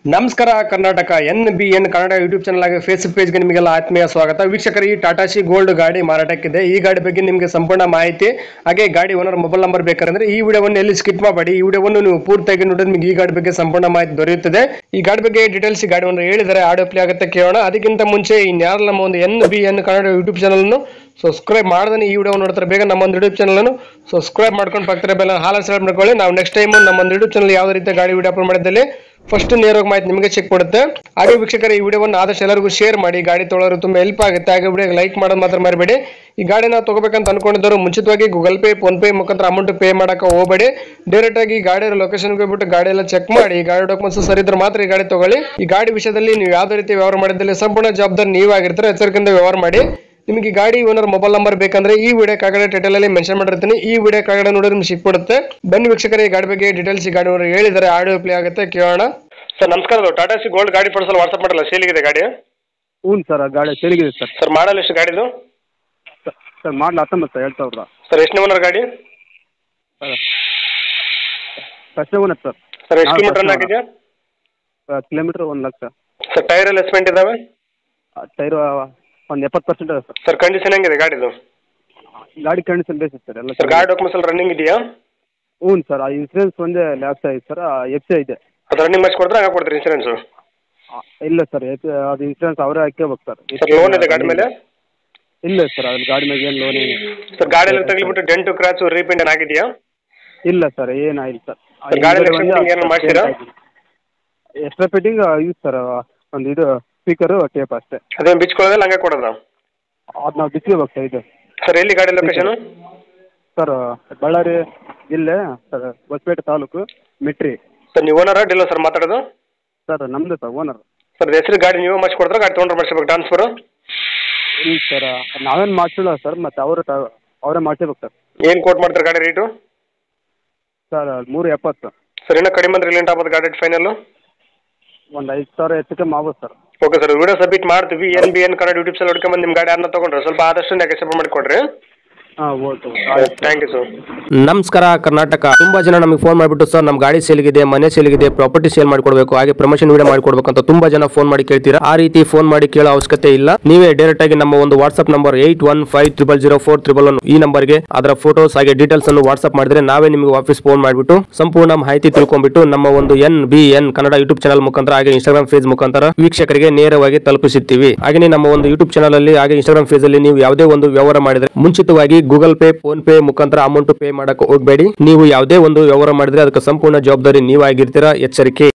ನಮಸ್ಕಾರ Karnataka N B N Kannada YouTube channel ಆಗಿ Facebook ಪೇಜ್ಗೆ ನಿಮಗೆಲ್ಲ ಆತ್ಮೀಯ ಸ್ವಾಗತ ವೀಕ್ಷಕರಿಗೆ ಈ ಟಾಟಾ ಸಿ ಗೋಲ್ಡ್ ಗಾಡಿ ಮಾರಾಟಕ್ಕಿದೆ ಈ ಗಾಡಿ ಬಗ್ಗೆ ನಿಮಗೆ ಸಂಪೂರ್ಣ ಮಾಹಿತಿ ಹಾಗೆ ಗಾಡಿ ಓನರ್ ಮೊಬೈಲ್ ನಂಬರ್ ಬೇಕಾದ್ರೆ ಈ ವಿಡಿಯೋವನ್ನು ಎಲ್ಲಿ ಸ್ಕಿಪ್ ಮಾಡಬೇಡಿ ಈ ವಿಡಿಯೋವನ್ನು ನೀವು ಪೂರ್ತಿಯಾಗಿ ನೋಡಿದ್ರೆ ನಿಮಗೆ ಈ ಗಾಡಿ ಬಗ್ಗೆ ಸಂಪೂರ್ಣ ಮಾಹಿತಿ ದೊರೆಯುತ್ತದೆ ಈ ಗಾಡಿ ಬಗ್ಗೆ ಡೀಟೇಲ್ಸ್ ಈ ಗಾಡಿ ಓನರ್ ಹೇಳಿದರೆ ಆಡಿಯೋ ಪ್ಲೇ ಆಗುತ್ತೆ ಕೇಳೋಣ ಅದಕ್ಕಿಂತ ಮುಂಚೆ ಇನ್ಯಾರು ನಮ್ಮ ಒಂದು N B N Kannada YouTube channel ಅನ್ನು ಸಬ್ಸ್ಕ್ರೈಬ್ ಮಾಡ್ದೆ ಈ ವಿಡಿಯೋ ನೋಡ್ತಾರೆ ಬೇಗ ನಮ್ಮ ಒಂದು ಯೂಟ್ಯೂಬ್ ಚಾನಲ್ ಅನ್ನು ಸಬ್ಸ್ಕ್ರೈಬ್ ಮಾಡ್ಕೊಂಡು ಪಕ್ಕದ ಬೆಲ್ಲ ಹಾಲ್ ಸೆಲೆಕ್ಟ್ ಮಾಡ್ಕೊಳ್ಳಿ ನಾವು ನೆಕ್ಸ್ಟ್ ಟೈಮ್ ನಮ್ಮ ಒಂದು ಯೂಟ್ಯೂಬ್ ಚಾನಲ್ ಯಾವುದೇ ರೀತಿಯ ಗಾಡಿ ವಿಡಿಯೋ ಅಪ್ಲೋಡ್ ಮಾಡಿದಲ್ಲಿ ಫಸ್ಟ್ ನೇರವಾಗಿ ಮಾಹಿತಿ ನಿಮಗೆ ಚೆಕ್ ಕೊಡುತ್ತೆ ಹಾಗೆ ವೀಕ್ಷಕರ ಈ ವಿಡಿಯೋವನ್ನು ಆದಷ್ಟು ಎಲ್ಲರಿಗೂ ಶೇರ್ ಮಾಡಿ ಗಾಡಿ ತೊಗೊಳೋರು ತುಂಬ ಹೆಲ್ಪ್ ಆಗುತ್ತೆ ಹಾಗೆ ವಿಡಿಯೋಗೆ ಲೈಕ್ ಮಾಡೋದು ಮಾತ್ರ ಮರಿಬೇಡಿ ಈ ಗಾಡಿನ ತಗೋಬೇಕಂತ ಅನ್ಕೊಂಡಿದ್ದವರು ಮುಂಚಿತವಾಗಿ ಗೂಗಲ್ ಪೇ ಫೋನ್ ಪೇ ಮುಖಾಂತರ ಅಮೌಂಟ್ ಪೇ ಮಾಡಕ್ಕೆ ಹೋಗಬೇಡಿ ಡೈರೆಕ್ಟ್ ಆಗಿ ಗಾಡಿ ಲೊಕೇಶನ್ಗೆ ಹೋಗ್ಬಿಟ್ಟು ಗಾಡಿ ಎಲ್ಲ ಚೆಕ್ ಮಾಡಿ ಗಾಡಿ ಡಾಕ್ಯುಮೆಂಟ್ಸ್ ಸರಿ ಇದ್ರೆ ಮಾತ್ರ ಈ ಗಾಡಿ ತಗೊಳ್ಳಿ ಈ ಗಾಡಿ ವಿಷಯದಲ್ಲಿ ನೀವು ಯಾವುದೇ ರೀತಿ ವ್ಯವಹಾರ ಮಾಡಿದಲ್ಲಿ ಸಂಪೂರ್ಣ ಜವಾಬ್ದಾರಿ ನೀವಾಗಿರ್ತಾರೆ ಎಚ್ಚರಿಕೆಯಿಂದ ವ್ಯವಹಾರ ಮಾಡಿ ನಿಮಗೆ ಈ ಗಾಡಿ ಓನರ್ ಮೊಬೈಲ್ ನಂಬರ್ ಬೇಕಂದ್ರೆ ಈ ವಿಡಿಯೋ ಕಾಗಡೆ ಟೈಟಲ್ ಅಲ್ಲಿ ಮೆನ್ಷನ್ ಮಾಡಿರ್ತೀನಿ ಈ ವಿಡಿಯೋ ಕಾಗಡೆ ನೋಡಿದ್ರೆ ನಿಮ್ಗೆ ಸಿಕ್ಬಿಡುತ್ತೆ ಬನ್ನಿ ವೀಕ್ಷಕರ ಈ ಗಾಡಿ ಬಗ್ಗೆ ಡೀಟೇಲ್ಸ್ ಈ ಗಾಡಿ ಓನರ್ ಹೇಳಿದ್ದಾರೆ ಆಡಿಯೋ ಪ್ಲೇ ಆಗುತ್ತೆ ಕೇಳೋಣ ಸರ್ ನಮಸ್ಕಾರ ಅದು ಟಾಟಾ ಸಿ ಗೋಲ್ಡ್ ಗಾಡಿ ಪಡಿಸಲು ವಾಟ್ಸಪ್ ಮಾಡಲ್ಲ ಸೇಲಿಗಿದೆ ಗಾಡಿ ಹ್ಞೂ ಸರ್ ಗಾಡಿ ಸೇಲಿಗಿದೆ ಸರ್ ಸರ್ ಮಾಡಲ್ ಎಷ್ಟು ಗಾಡಿದು ಸರ್ ಮಾಡಲ ಹತ್ತೊಂಬತ್ತು ಸರ್ ಎರಡು ಸಾವಿರದ ಸರ್ ಎಷ್ಟು ಓನರ್ ಗಾಡಿ sir first owner sir sir ಎಷ್ಟು ಹಾ, ಕಿಲೋಮೀಟರ್ ರನ್ first ಆಗಿದೆ ಕಿಲೋಮೀಟ್ರ್ ಒಂದು ಲಕ್ಷ ಸರ್ ಟೈರ್ ಎಲ್ಲ ಎಸ್ಪೆಂಟ್ ಇದಾವೆ ಟೈರು ಒಂದು ಎಪ್ಪತ್ತು ಪರ್ಸೆಂಟ್ ಇದೆ ಸರ್ ಸರ್ ಕಂಡೀಷನ್ ಹೆಂಗಿದೆ ಗಾಡಿದು ಗಾಡಿ ಕಂಡೀಷನ್ ಬೇಸಿದೆ ಸರ್ ಎಲ್ಲ ಸರ್ ಗಾಡಿ ಡಾಕ್ಯುಮೆಂಟ್ಸ್ ಎಲ್ಲ ರನ್ನಿಂಗ್ ಇದೆಯಾ ಹ್ಞೂ ಸರ್ ಆ ಇನ್ಸೂರೆನ್ಸ್ ಒಂದೇ ಲ್ಯಾಪ್ಸ್ ಆಗಿದೆ ಸರ್ ಎಫ್ ಸಿ ಇದೆ ಅದು ರನ್ನಿಂಗ್ ಮಾಡಿಸಿ ಕೊಡ್ತಾರೆ ಹಂಗೆ ಕೊಡ್ತೀರಿ ಇನ್ಸೂರೆನ್ಸು ಆ, ಇಲ್ಲ ಸರ್ ಎಫ್ ಅದು ಇನ್ಸೂರೆನ್ಸ್ ಅವರೇ ಹಾಕ್ಕೋಬೇಕು ಸರ್ ಸರ್ ಲೋನ್ ಇದೆ ಗಾಡಿ ಮೇಲೆ ಇಲ್ಲ ಸರ್ ಅದ್ರ ಗಾಡಿ ಮೇಲೆ ಏನು ಲೋನ್ ಏನು ಸರ್ ಗಾಡಿ ಎಲ್ಲ ತಗಲಿಬಿಟ್ಟು ಡೆಂಟು ಕ್ರಾಚು ರೀಪೇಂಟ್ ಏನಾಗಿದೆಯಾ ಇಲ್ಲ ಸರ್ ಏನಾಗಿಲ್ಲ ಸರ್ ಸರ್, ಗಾಡಿ ಎಲ್ಲ extra fitting ಏನಾದ್ರು ಮಾಡ್ಸಿರಾ? ಎಕ್ಸ್ಟ್ರಾ ಫಿಟ್ಟಿಂಗ್ ಯೂಸ್ ಸರ್ ಒಂದು ಇದು ಸ್ಪೀಕರು ಟೇಪ್ ಅಷ್ಟೇ ಅದೇನು ಬಿಚ್ಕೊಳ್ಳೋದಿಲ್ಲ ಹಂಗೆ ಕೊಡೋದಾ ಅದು ನಾವು ಬಿಚ್ಕೋಬೇಕು ಸರ್ ಇದು ಸರ್ ಎಲ್ಲಿ ಗಾಡಿ ಲೊಕೇಶನು ಸರ್ ಬಳ್ಳಾರಿ ಜಿಲ್ಲೆ ಸರ್ ಹೊಸಪೇಟೆ ತಾಲೂಕು ಮಿಟ್ರಿ ಸರ್ ನೀವು ಓನರ ಡೀಲರ್ ಸರ್ ಮಾತಾಡೋದು ಸರ್ ನಮ್ಮದು ಸರ್ ಓನರ್ ಸರ್ ಹೆಸರು ಗಾಡಿ ನೀವೇ ಮಾಡಿಸ್ಕೊಡ್ತಾರೆ ಗಾಡಿ ತೊಗೊಂಡ್ರೆ ಮಾಡಿಸ್ಬೇಕು ಟ್ರಾನ್ಸ್ಫರು ಇಲ್ಲ ಸರ್ ನಾವೇನು ಮಾಡಿಸಿಲ್ಲ ಸರ್ ಮತ್ತು ಅವರು ತ ಅವರೇ ಮಾಡಿಸ್ಬೇಕು ಸರ್ ಏನು ಕೋಟ್ ಮಾಡ್ತಾರೆ ಗಾಡಿ ರೇಟು ಸರ್ ಮೂರು ಎಪ್ಪತ್ತು ಸರ್ ಇನ್ನೂ ಕಡಿಮೆ ಅಂದ್ರೆ ರಿಲೆಂಟ್ ಆಗ್ಬೋದು ಗಾಡಿ ಫೈನಲ್ಲು ಒಂದು ಐದು ಸಾವಿರ ಹೆಚ್ಚು ಕಮ್ಮಿ ಆಗ್ಬೋದು sir okay sir video submit ಮಾಡ್ತೀವಿ N B N Kannada YouTube channel ಹುಡ್ಕೊಂಬಂದು ನಿಮ್ಮ ಗಾಡಿ ಯಾರನ್ನ ತೊಗೊಂಡ್ರೆ ಸ್ವಲ್ಪ ಆದಷ್ಟು ನೆಗೆಸಪ್ ಮಾಡಿಕೊಡ್ರಿ ಹಾಂ ಓಕೆ ಆಯ್ತು ಥ್ಯಾಂಕ್ ಯು ಸರ್ ನಮಸ್ಕಾರ ಕರ್ನಾಟಕ ತುಂಬಾ ಜನ ನಮಗೆ ಫೋನ್ ಮಾಡಿಬಿಟ್ಟು ಸರ್ ನಮ್ಮ ಗಾಡಿ ಸೇಲ್ಗಿದೆ ಮನೆ ಸೇಲ್ಗಿದೆ ಪ್ರಾಪರ್ಟಿ ಸೇಲ್ ಮಾಡ್ಕೊಡ್ಬೇಕು ಹಾಗೆ ಪ್ರಮೋಷನ್ ವಿಡಿಯೋ ಮಾಡ್ಕೊಡ್ಬೇಕು ಅಂತ ತುಂಬಾ ಜನ ಫೋನ್ ಮಾಡಿ ಕೇಳ್ತೀರಾ ಆ ರೀತಿ ಫೋನ್ ಮಾಡಿ ಕೇಳೋ ಅವಶ್ಯಕತೆ ಇಲ್ಲ ನೀವೇ ಡೈರೆಕ್ಟ್ ಆಗಿ ನಮ್ಮ ಒಂದು WhatsApp number eight one five triple zero four triple one ಈ ನಂಬರ್ಗೆ ಅದರ ಫೋಟೋಸ್ ಹಾಗೆ ಡೀಟೇಲ್ಸ್ ಅನ್ನು ವಾಟ್ಸ್ಆಪ್ ಮಾಡಿದ್ರೆ ನಾವೇ ನಿಮಗೆ ವಾಪಸ್ ಫೋನ್ ಮಾಡಿಬಿಟ್ಟು ಸಂಪೂರ್ಣ ಮಾಹಿತಿ ತಿಳ್ಕೊಂಡ್ಬಿಟ್ಟು ನಮ್ಮ ಒಂದು N B N Kannada YouTube channel ಮುಖಾಂತರ ಹಾಗೆ ಇನ್ಸ್ಟಾಗ್ರಾಮ್ ಫೇಸ್ ಮುಖಾಂತರ ವೀಕ್ಷಕರಿಗೆ ನೇರವಾಗಿ ತಲುಪಿಸುತ್ತೀವಿ ಹಾಗೆ ನಮ್ಮ ಒಂದು ಯೂಟ್ಯೂಬ್ ಚಾನಲ್ ಅಲ್ಲಿ ಹಾಗೆ ಇನ್ಸ್ಟಾಗ್ರಾಮ್ ಫೇಸ್ ಅಲ್ಲಿ ನೀವು ಯಾವುದೇ ಒಂದು ವ್ಯವಹಾರ ಮಾಡಿದ್ರೆ ಮುಂಚಿತವಾಗಿ ಗೂಗಲ್ ಪೇ ಫೋನ್ ಪೇ ಮುಖಾಂತರ ಅಮೌಂಟ್ ಪೇ ಮಾಡಕ್ಕೆ ಹೋಗಬೇಡಿ ನೀವು ಯಾವುದೇ ಒಂದು ವ್ಯವಹಾರ ಮಾಡಿದ್ರೆ ಅದಕ್ಕೆ ಸಂಪೂರ್ಣ ಜವಾಬ್ದಾರಿ ನೀವಾಗಿರ್ತೀರಾ ಎಚ್ಚರಿಕೆ